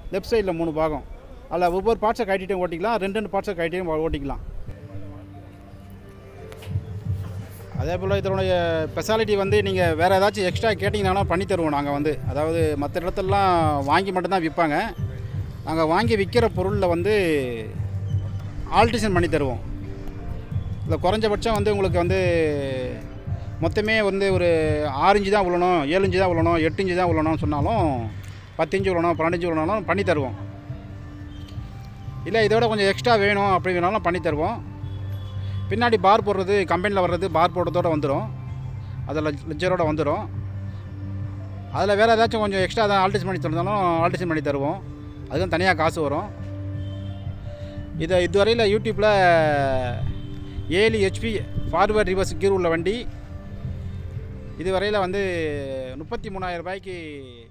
left சைடில் மூணு பாகம் அதில் ஒவ்வொரு பார்ட்ஸை கட்டிட்டும் ஓட்டிக்கலாம் ரெண்டு ரெண்டு பார்ட்ஸை கட்டிட்டும் ஓட்டிக்கலாம் அதே போல் இதனுடைய ஸ்பெஷாலிட்டி வந்து நீங்கள் வேறு ஏதாச்சும் எக்ஸ்ட்ரா கேட்டிங்கன்னா பண்ணி தருவோம் நாங்கள் வந்து அதாவது மற்ற இடத்துலலாம் வாங்கி மட்டும்தான் விற்பாங்க நாங்கள் வாங்கி விற்கிற பொருளில் வந்து ஆல்ட்ரேஷன் பண்ணி தருவோம் இல்லை குறைஞ்சபட்சம் வந்து உங்களுக்கு வந்து மொத்தமே வந்து ஒரு ஆறு இன்ச்சு தான் விழணும் ஏழு இன்ச்சு தான் விழணும் எட்டு இன்ச்சு தான் விழணும்னு சொன்னாலும் பத்து இன்ச்சு விழணும் பன்னெண்டு இன்ச்சு விழணும் பண்ணி தருவோம் இல்லை இதோட கொஞ்சம் எக்ஸ்ட்ரா வேணும் அப்படி வேணாலும் பண்ணி தருவோம் பின்னாடி பார் போடுறது கம்பெனியில் வர்றது பார் போடுறதோட வந்துடும் அதில் லெஜரோட வந்துடும் அதில் வேறு ஏதாச்சும் கொஞ்சம் எக்ஸ்ட்ரா தான் ஆல்ட்ரேஷன் பண்ணி தந்தாலும் ஆல்ட்ரேஷன் பண்ணி தருவோம் அதுக்கும் தனியாக காசு வரும் இதை இதுவரையில் யூடியூப்பில் ஏழு ஹெச்பி ஃபார்வர்ட் ரிவர்ஸ் கீர் உள்ள வண்டி இதுவரையில் வந்து முப்பத்தி மூணாயிரம் ரூபாய்க்கு